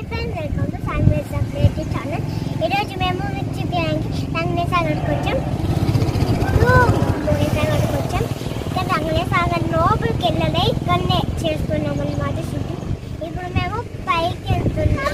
Friends welcome to సాంగ్వేస్ creative channel ఈరోజు మేము మిర్చి బిర్యానీకి రంగనే సాగర్కి వచ్చాం ఇప్పుడు రంగనే సాగర్కి వచ్చాం ఇక్కడ రంగనే సాగర్ లోపలికి వెళ్ళలే ఇక్కడనే చేసుకున్నాం అన్నమాట షూటింగ్ ఇప్పుడు మేము పైకి వెళ్తున్నాం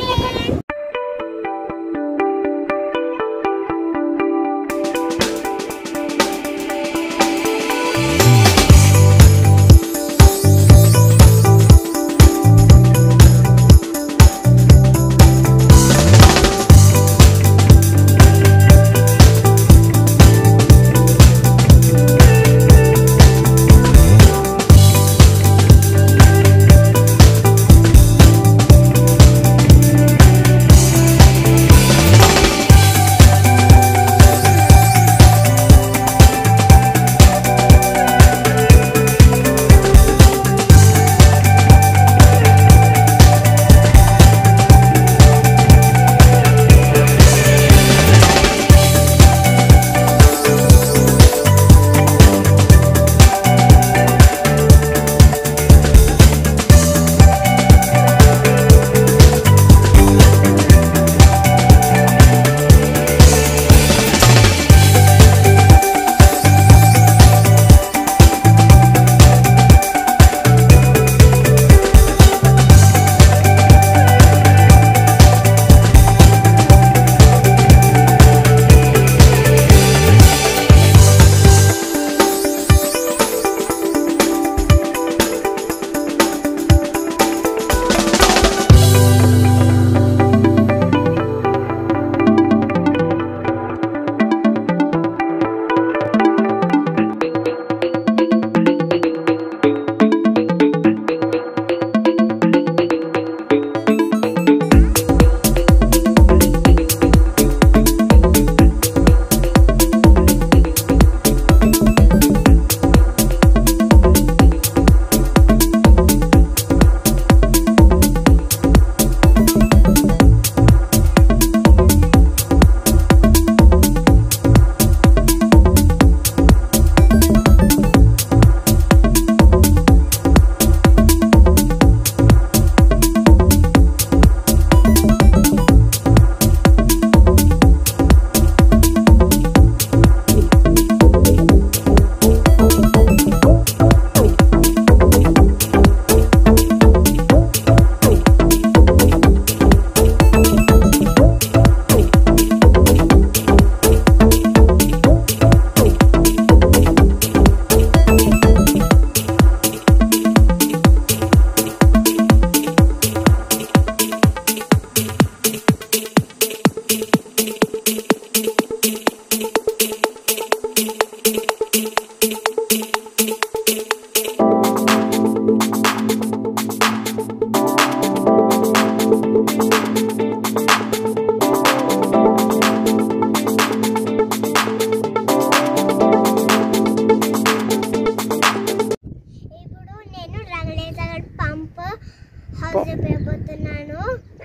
ఇప్పుడు నేను రంగనేసాగర్ పంప్ హౌస్ చెప్పబోతున్నాను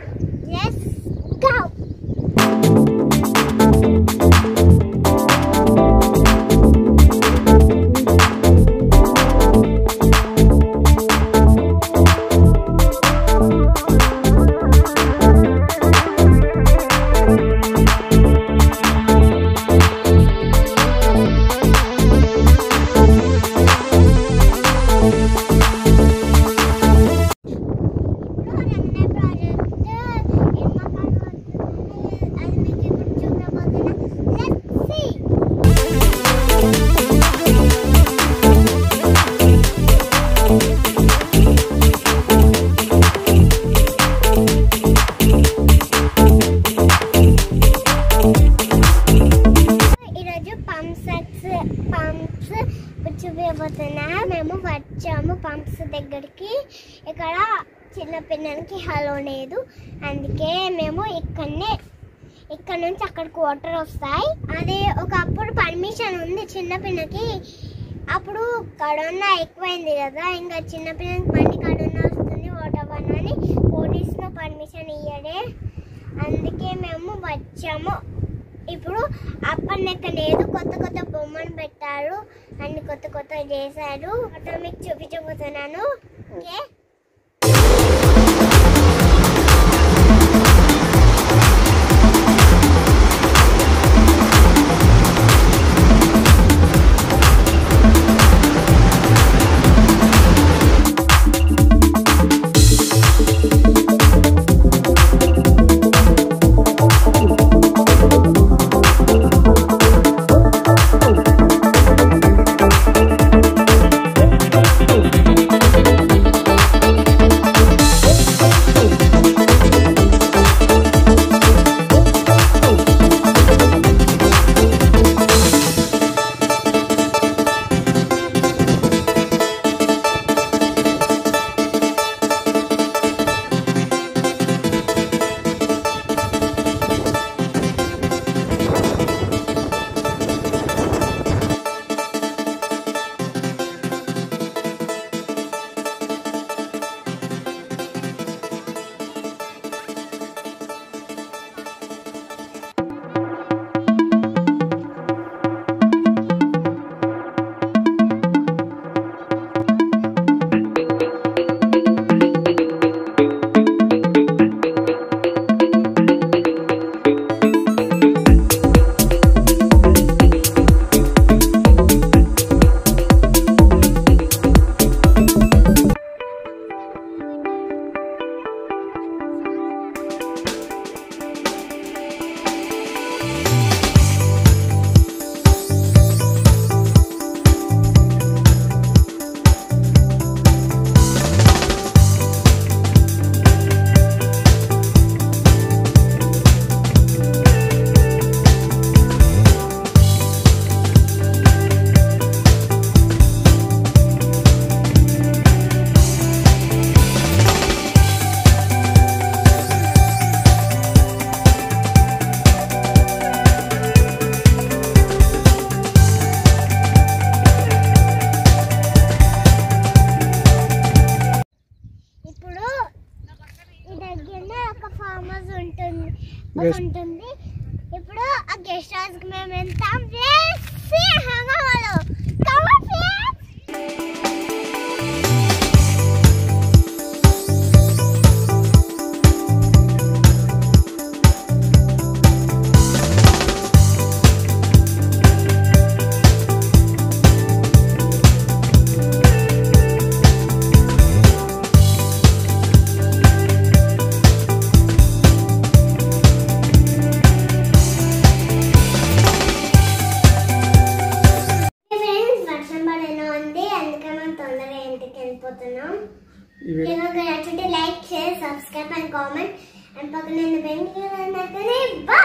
ఎస్ గో ఇప్పుడు రంగనే ప్రాజెక్ట్ ఎన్నో అది మీకు ఇప్పుడు చూడబోతున్నా లెట్స్ సీ ఈరోజు పంప్ సెట్స్ పంప్స్ చూపించబోతున్నా మేము వచ్చాము పంప్స్ దగ్గరికి ఇక్కడ చిన్న పిల్లలకి హలో లేదు అందుకే మేము ఇక్కడనే ఇక్కడ నుంచి అక్కడికి వాటర్ వస్తాయి అదే ఒకప్పుడు పర్మిషన్ ఉంది చిన్న పిల్లకి అప్పుడు కరోనా ఎక్కువైంది కదా ఇంకా చిన్న పిల్లలకి బండి కరోనా వస్తుంది వాటర్ వన్ అని పోలీసులో పర్మిషన్ ఇయ్యడే అందుకే మేము వచ్చాము ఇప్పుడు అప్పన్నెక్క లేదు కొత్త కొత్త బొమ్మను పెట్టారు అన్ని కొత్త కొత్త చేశారు అట్లా మీకు చూపించబోతున్నాను ఓకే ఫామ్ హౌస్ ఉంటుంది Guest- ఉంటుంది ఇప్పుడు ఆ గెస్ట్ హౌస్ కి మేము వెళ్తాం Let's see హంగామాలో Come on, friends. ఫ్రెండ్స్ వర్షం పడేలా ఉంది అందుకే మనం తొందరగా ఇంటికి వెళ్ళిపోతున్నాం ఇవి ఇలాగ నచ్చితే like share subscribe and comment and పక్కన బెంగళూరు బై